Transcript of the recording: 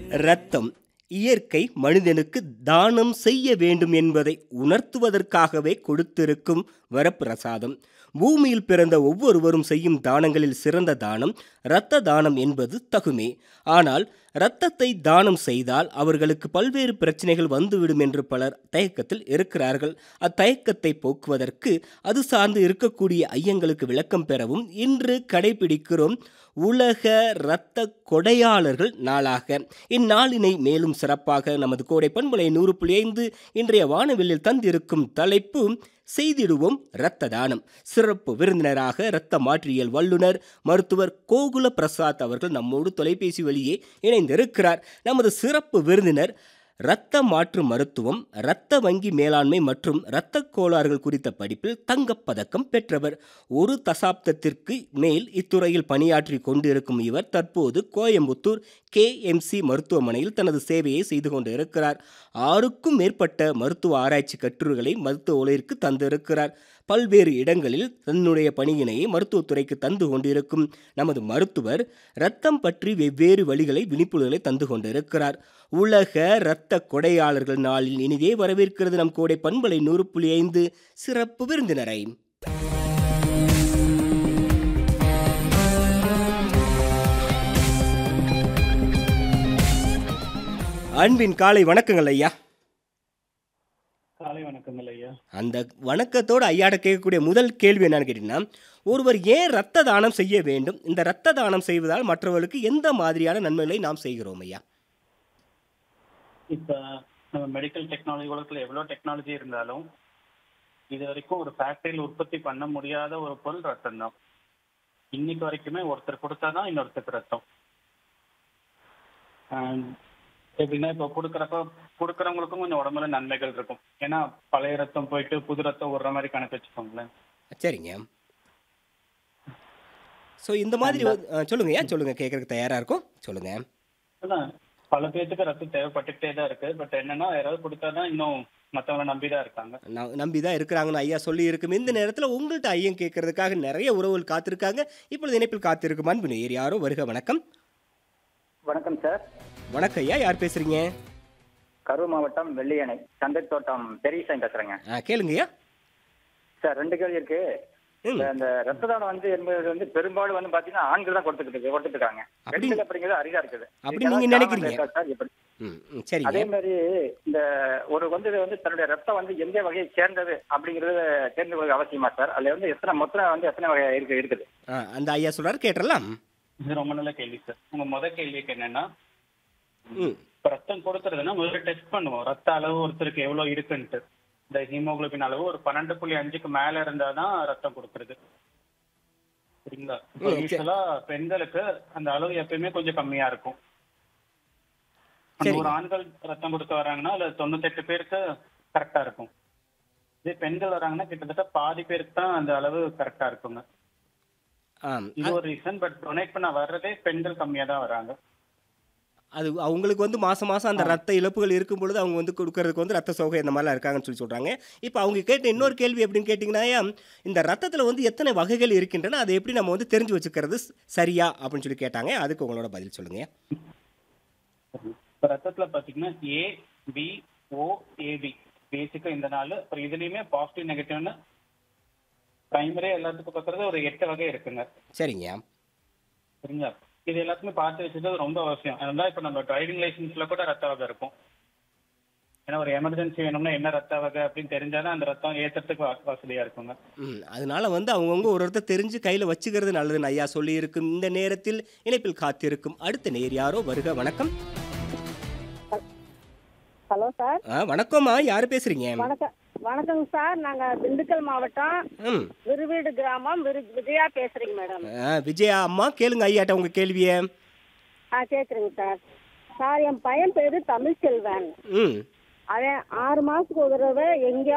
இரத்தம் இயற்கை மனிதனுக்கு தானம் செய்ய வேண்டும் என்பதை உணர்த்துவதற்காகவே கொடுத்திருக்கும் வரப்பிரசாதம் பூமியில் பிறந்த ஒவ்வொருவரும் செய்யும் தானங்களில் சிறந்த தானம் இரத்த தானம் என்பது தகுமே ஆனால் இரத்தத்தை தானம் செய்தால் அவர்களுக்கு பல்வேறு பிரச்சனைகள் வந்துவிடும் என்று பலர் தயக்கத்தில் இருக்கிறார்கள் அத்தயக்கத்தை போக்குவதற்கு அது சார்ந்து இருக்கக்கூடிய ஐயங்களுக்கு விளக்கம் பெறவும் இன்று கடைபிடிக்கிறோம் உலக இரத்த கொடையாளர்கள் நாளாக இந்நாளினை மேலும் சிறப்பாக நமது கோடை பண்பலை நூறு புள்ளி ஐந்து இன்றைய வானவில்லில் தந்திருக்கும் தலைப்பு செய்திடுவோம் இரத்த தானம் சிறப்பு விருந்தினராக இரத்த மாற்றியல் வல்லுனர் மருத்துவர் கோகுல பிரசாத் அவர்கள் நம்மோடு தொலைபேசி வழியே இணைந்திருக்கிறார் நமது சிறப்பு விருந்தினர் இரத்த மாற்று மருத்துவம் இரத்த வங்கி மேலாண்மை மற்றும் இரத்த கோளாறுகள் குறித்த படிப்பில் தங்கப்பதக்கம் பெற்றவர் ஒரு தசாப்தத்திற்கு மேல் இத்துறையில் பணியாற்றி கொண்டிருக்கும் இவர் தற்போது கோயம்புத்தூர் கேஎம்சி மருத்துவமனையில் தனது சேவையை செய்து கொண்டிருக்கிறார் ஆறுக்கும் மேற்பட்ட மருத்துவ ஆராய்ச்சி கட்டுரைகளை மருத்துவ உலகிற்கு தந்திருக்கிறார் பல்வேறு இடங்களில் தன்னுடைய பணியினையை மருத்துவத்துறைக்கு தந்து கொண்டிருக்கும் நமது மருத்துவர் இரத்தம் பற்றி வெவ்வேறு வழிகளை விழிப்புணர்வுகளை தந்து கொண்டிருக்கிறார் உலக இரத்த கொடையாளர்கள் நாளில் இனிதே வரவேற்கிறது நம் கோடை பண்பலை நூறு புள்ளி ஐந்து சிறப்பு விருந்தினரை அன்பின் காலை வணக்கங்கள் ஐயா காலை வணக்கங்கள் ஐயா அந்த வணக்கத்தோடு ஐயாட கேட்கக்கூடிய முதல் கேள்வி என்னன்னு கேட்டிங்கன்னா ஒருவர் ஏன் இரத்த தானம் செய்ய வேண்டும் இந்த இரத்த தானம் செய்வதால் மற்றவர்களுக்கு எந்த மாதிரியான நன்மைகளை நாம் செய்கிறோம் ஐயா இப்ப நம்ம மெடிக்கல் டெக்னாலஜி உலகத்துல எவ்வளவு டெக்னாலஜி இருந்தாலும் இது வரைக்கும் ஒரு ஃபேக்டரியில் உற்பத்தி பண்ண முடியாத ஒரு பொருள் ரத்தம் தான் இன்னைக்கு வரைக்குமே ஒருத்தர் கொடுத்தாதான் இன்னொருத்தருக்கு ரத்தம் And எப்படின்னா இப்போ கொடுக்குறப்ப கொடுக்குறவங்களுக்கும் கொஞ்சம் உடம்புல நன்மைகள் இருக்கும் ஏன்னா பழைய ரத்தம் போயிட்டு புது ரத்தம் விடுற மாதிரி கணக்கு வச்சுக்கோங்களேன் சரிங்க ஸோ இந்த மாதிரி வந்து- ஆ, சொல்லுங்க ஐயா சொல்லுங்க கேட்கறதுக்கு தயாராக இருக்கும் சொல்லுங்க அதான் பல பேர்த்துக்கு ரத்தம் தேவைப்பட்டுக்கிட்டே தான் இருக்கு பட் என்னன்னா யாராவது கொடுத்தாதான் இன்னும் மத்தவங்கள நம்பிதான் இருக்காங்க நான் நம்பி தான் இருக்கிறாங்கன்னு ஐயா சொல்லி இருக்கும் இந்த நேரத்தில் உங்கள்கிட்ட ஐயம் கேட்கறதுக்காக நிறைய உறவுகள் காத்திருக்காங்க இப்பொழுது இணைப்பில் காத்திருக்கும் அன்பு நேர் யாரோ வருக வணக்கம் வணக்கம் சார் வணக்கம் ஐயா யார் பேசுறீங்க கரூர் மாவட்டம் வெள்ளியணை சந்தை தோட்டம் பெரியசாமி பேசுறேங்க ஆ கேளுங்க ஐயா சார் ரெண்டு கேள்வி இருக்கு ம் இந்த- இந்த ரத்த தானம் வந்து என்பது வந்து பெரும்பாலும் வந்து பாத்தீங்கன்னா ஆண்கள் தான் கொடுத்துக்கிட்டு இருக்கு- கொடுத்துட்டு இருக்காங்க அப்படி- பெண்கள் அப்படிங்கிறது அரிதா இருக்குது அப்படி இதுக்கு நீங்க ஏதாவது நினைக்கிறீங்க? காரணம் இருக்கா சார் எப்படி ம் ம், சரிங்க அதே மாதிரி இந்த ஒரு வந்து வந்து தன்னுடைய ரத்தம் வந்து எந்த வகையை சேர்ந்தது அப்படிங்கறது தெரிந்து கொள்ள அவசியமா சார் அதுல வந்து எத்தனை மொத்தம் வந்து எத்தனை வகை இருக்கு இருக்குது ஆ அந்த ஐயா சொல்றாரு கேட்டுடலாம் இது ரொம்ப நல்ல கேள்வி சார் உங்க முத கேள்விக்கு என்னன்னா ம் இப்ப ரத்தம் கொடுக்கறதுன்னா முதல்ல டெஸ்ட் பண்ணுவோம் ரத்த அளவு ஒருத்தருக்கு எவ்வளவு இருக்குன்ட்டு இந்த ஹீமோகுளோபின் அளவு ஒரு பன்னெண்டு புள்ளி அஞ்சுக்கு மேல இருந்தாதான் ரத்தம் கொடுக்கறது சரிங்களா இப்போ ம், சரி. யூஸ்வலா பெண்களுக்கு அந்த அளவு எப்பயுமே கொஞ்சம் கம்மியா இருக்கும் சரி. நூறு ஆண்கள் ரத்தம் கொடுக்க வராங்கன்னா அதுல தொண்ணூத்தெட்டு பேருக்கு கரெக்டா இருக்கும் இதே பெண்கள் வராங்கன்னா கிட்டத்தட்ட பாதி பேருக்கு தான் அந்த அளவு கரெக்டா இருக்குங்க ஆம் இது ஒரு ரீசன் பட் டொனேட் பண்ண வர்றதே பெண்கள் கம்மியா தான் வராங்க அது அவங்களுக்கு வந்து மாதம் மாதம் அந்த ரத்த இழப்புகள் இருக்கும் பொழுது அவங்க வந்து கொடுக்கறதுக்கு வந்து ரத்த சோகை இந்த மாதிரிலாம் இருக்காங்கன்னு சொல்லி சொல்கிறாங்க இப்போ அவங்க கேட்ட இன்னொரு கேள்வி எப்படின்னு கேட்டிங்கன்னா இந்த ரத்தத்தில் வந்து எத்தனை வகைகள் இருக்கின்றன அதை எப்படி நம்ம வந்து தெரிஞ்சு வச்சுக்கிறது ஸ்- சரியா அப்படின்னு சொல்லி கேட்டாங்க அதுக்கு உங்களோட பதில் சொல்லுங்க இப்ப ரத்தத்துல பாத்தீங்கன்னா ஏ பி ஓ ஏபி பேசிக்கா இந்த நாலு அப்புறம் இதுலயுமே பாசிட்டிவ் நெகட்டிவ்னு பிரைமரியா எல்லாத்துக்கும் பார்க்கறது ஒரு எட்டு வகை இருக்குங்க சரிங்க சரிங்களா இது எல்லாத்துக்குமே பார்த்து வச்சுட்டு ரொம்ப அவசியம் அதனால இப்ப நம்ம டிரைவிங் லைசன்ஸ்ல கூட ரத்த வகை இருக்கும் ஏன்னா ஒரு எமர்ஜென்சி வேணும்னா என்ன ரத்த வகை அப்படின்னு தெரிஞ்சாதான் அந்த ரத்தம் ஏத்துறதுக்கு வ- வசதியா இருக்குங்க ம் அதனால வந்து அவங்கவுங்க ஒரு ஒருத்தர் தெரிஞ்சு கையில் வச்சுக்கிறது நல்லதுன்னு ஐயா சொல்லியிருக்கும் இந்த நேரத்தில் இணைப்பில் காத்திருக்கும் அடுத்த நேர் யாரோ வருக வணக்கம் ஹலோ சார் ஆ வணக்கம்மா யார் பேசுறீங்க வணக்கம் வணக்கங்க சார் நாங்க திண்டுக்கல் மாவட்டம் ம் விருவீடு கிராமம் விரு விஜயா பேசுறீங்க மேடம் ஆ, விஜயா அம்மா கேளுங்க ஐயாட்ட உங்கள் கேள்வியை ஆ கேட்குறேங்க சார் சார் என் பையன் பேரு தமிழ்ச்செல்வன் ம் அவன் ஆறு மாசத்துக்கு ஒரு தடவை எங்கேயா